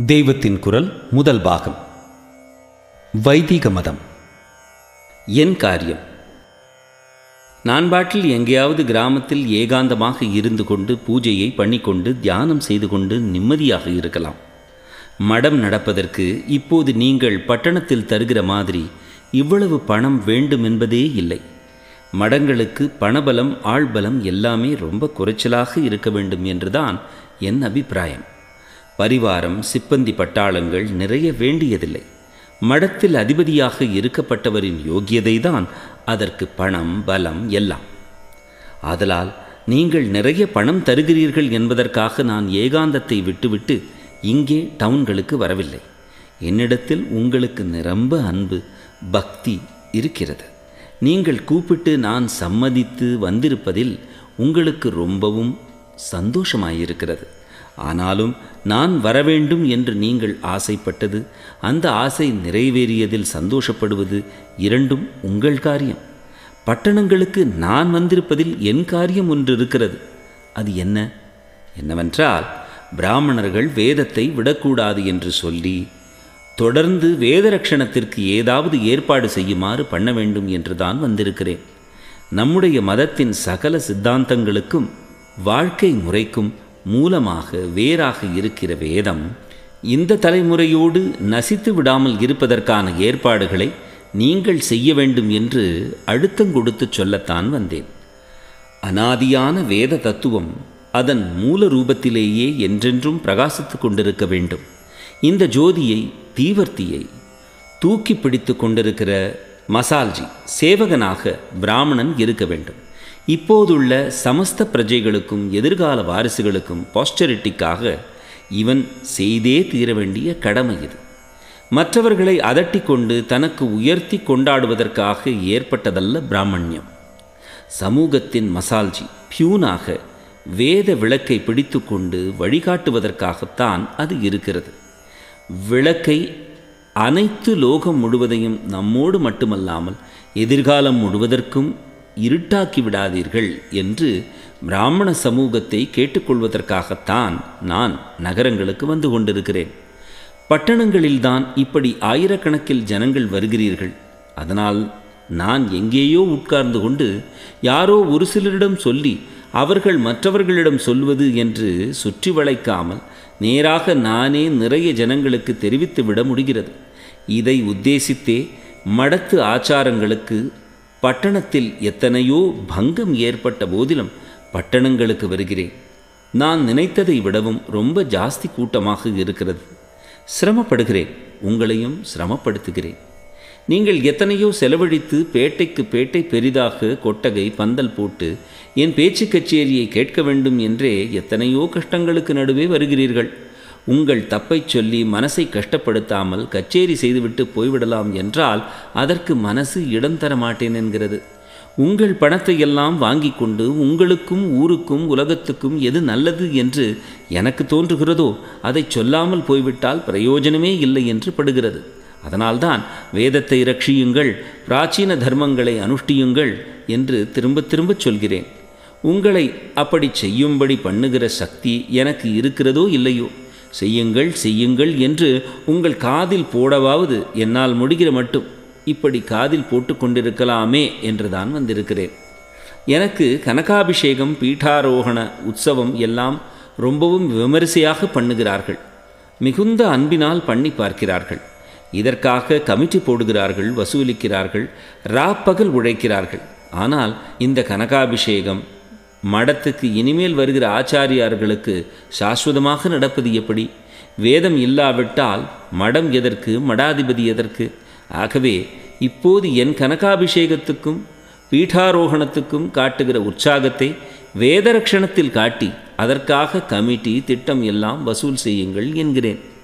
தெய்வத்தின் குரல் முதல் பாகம் வைதிக மதம் என் காரியம் நான் பாட்டில் எங்கேயாவது கிராமத்தில் ஏகாந்தமாக இருந்து கொண்டு பூஜையை பண்ணிக்கொண்டு தியானம் செய்து கொண்டு நிம்மதியாக இருக்கலாம் மடம் நடப்பதற்கு இப்போது நீங்கள் பட்டணத்தில் தருகிற மாதிரி இவ்வளவு பணம் வேண்டும் என்பதே இல்லை மடங்களுக்கு பணபலம் ஆள்பலம் எல்லாமே ரொம்ப குறைச்சலாக இருக்க வேண்டும் என்றுதான் என் அபிப்பிராயம் பரிவாரம் சிப்பந்தி பட்டாளங்கள் நிறைய வேண்டியதில்லை மடத்தில் அதிபதியாக இருக்கப்பட்டவரின் யோகியதைதான் அதற்கு பணம் பலம் எல்லாம் ஆதலால் நீங்கள் நிறைய பணம் தருகிறீர்கள் என்பதற்காக நான் ஏகாந்தத்தை விட்டுவிட்டு இங்கே டவுன்களுக்கு வரவில்லை என்னிடத்தில் உங்களுக்கு நிரம்ப அன்பு பக்தி இருக்கிறது நீங்கள் கூப்பிட்டு நான் சம்மதித்து வந்திருப்பதில் உங்களுக்கு ரொம்பவும் சந்தோஷமாயிருக்கிறது ஆனாலும் நான் வரவேண்டும் என்று நீங்கள் ஆசைப்பட்டது அந்த ஆசை நிறைவேறியதில் சந்தோஷப்படுவது இரண்டும் உங்கள் காரியம் பட்டணங்களுக்கு நான் வந்திருப்பதில் என் காரியம் ஒன்று இருக்கிறது அது என்ன என்னவென்றால் பிராமணர்கள் வேதத்தை விடக்கூடாது என்று சொல்லி தொடர்ந்து வேதரட்சணத்திற்கு ஏதாவது ஏற்பாடு செய்யுமாறு பண்ண வேண்டும் என்று தான் வந்திருக்கிறேன் நம்முடைய மதத்தின் சகல சித்தாந்தங்களுக்கும் வாழ்க்கை முறைக்கும் மூலமாக வேறாக இருக்கிற வேதம் இந்த தலைமுறையோடு நசித்து விடாமல் இருப்பதற்கான ஏற்பாடுகளை நீங்கள் செய்ய வேண்டும் என்று அழுத்தம் கொடுத்து சொல்லத்தான் வந்தேன் அனாதியான வேத தத்துவம் அதன் மூல ரூபத்திலேயே என்றென்றும் பிரகாசித்து கொண்டிருக்க வேண்டும் இந்த ஜோதியை தீவர்த்தியை தூக்கி பிடித்து கொண்டிருக்கிற மசால்ஜி சேவகனாக பிராமணன் இருக்க வேண்டும் இப்போதுள்ள சமஸ்த பிரஜைகளுக்கும் எதிர்கால வாரிசுகளுக்கும் பாஸ்டரிட்டிக்காக இவன் செய்தே தீர வேண்டிய கடமை இது மற்றவர்களை அதட்டிக்கொண்டு தனக்கு உயர்த்தி கொண்டாடுவதற்காக ஏற்பட்டதல்ல பிராமணியம் சமூகத்தின் மசால்ஜி பியூனாக வேத விளக்கை பிடித்து கொண்டு வழிகாட்டுவதற்காகத்தான் அது இருக்கிறது விளக்கை அனைத்து லோகம் முழுவதையும் நம்மோடு மட்டுமல்லாமல் எதிர்காலம் முழுவதற்கும் இருட்டாக்கி விடாதீர்கள் என்று பிராமண சமூகத்தை கேட்டுக்கொள்வதற்காகத்தான் நான் நகரங்களுக்கு வந்து கொண்டிருக்கிறேன் பட்டணங்களில்தான் இப்படி ஆயிரக்கணக்கில் ஜனங்கள் வருகிறீர்கள் அதனால் நான் எங்கேயோ உட்கார்ந்து கொண்டு யாரோ ஒரு சிலரிடம் சொல்லி அவர்கள் மற்றவர்களிடம் சொல்வது என்று சுற்றி வளைக்காமல் நேராக நானே நிறைய ஜனங்களுக்கு தெரிவித்து விட முடிகிறது இதை உத்தேசித்தே மடத்து ஆச்சாரங்களுக்கு பட்டணத்தில் எத்தனையோ பங்கம் ஏற்பட்ட போதிலும் பட்டணங்களுக்கு வருகிறேன் நான் நினைத்ததை விடவும் ரொம்ப ஜாஸ்தி கூட்டமாக இருக்கிறது சிரமப்படுகிறேன் உங்களையும் சிரமப்படுத்துகிறேன் நீங்கள் எத்தனையோ செலவழித்து பேட்டைக்கு பேட்டை பெரிதாக கொட்டகை பந்தல் போட்டு என் பேச்சு கச்சேரியை கேட்க வேண்டும் என்றே எத்தனையோ கஷ்டங்களுக்கு நடுவே வருகிறீர்கள் உங்கள் தப்பை சொல்லி மனசை கஷ்டப்படுத்தாமல் கச்சேரி செய்துவிட்டு போய்விடலாம் என்றால் அதற்கு மனசு இடம் தர மாட்டேன் என்கிறது உங்கள் பணத்தை எல்லாம் வாங்கி கொண்டு உங்களுக்கும் ஊருக்கும் உலகத்துக்கும் எது நல்லது என்று எனக்கு தோன்றுகிறதோ அதை சொல்லாமல் போய்விட்டால் பிரயோஜனமே இல்லை என்று படுகிறது அதனால்தான் வேதத்தை ரட்சியுங்கள் பிராச்சீன தர்மங்களை அனுஷ்டியுங்கள் என்று திரும்ப திரும்ப சொல்கிறேன் உங்களை அப்படி செய்யும்படி பண்ணுகிற சக்தி எனக்கு இருக்கிறதோ இல்லையோ செய்யுங்கள் செய்யுங்கள் என்று உங்கள் காதில் போடவாவது என்னால் முடிகிற மட்டும் இப்படி காதில் போட்டு கொண்டிருக்கலாமே என்று தான் வந்திருக்கிறேன் எனக்கு கனகாபிஷேகம் பீட்டாரோகண உற்சவம் எல்லாம் ரொம்பவும் விமரிசையாக பண்ணுகிறார்கள் மிகுந்த அன்பினால் பண்ணி பார்க்கிறார்கள் இதற்காக கமிட்டி போடுகிறார்கள் வசூலிக்கிறார்கள் ராப்பகல் உழைக்கிறார்கள் ஆனால் இந்த கனகாபிஷேகம் மடத்துக்கு இனிமேல் வருகிற ஆச்சாரியார்களுக்கு சாஸ்வதமாக நடப்பது எப்படி வேதம் இல்லாவிட்டால் மடம் எதற்கு மடாதிபதி எதற்கு ஆகவே இப்போது என் கனகாபிஷேகத்துக்கும் பீட்டாரோகணத்துக்கும் காட்டுகிற உற்சாகத்தை வேதரக்ஷணத்தில் காட்டி அதற்காக கமிட்டி திட்டம் எல்லாம் வசூல் செய்யுங்கள் என்கிறேன்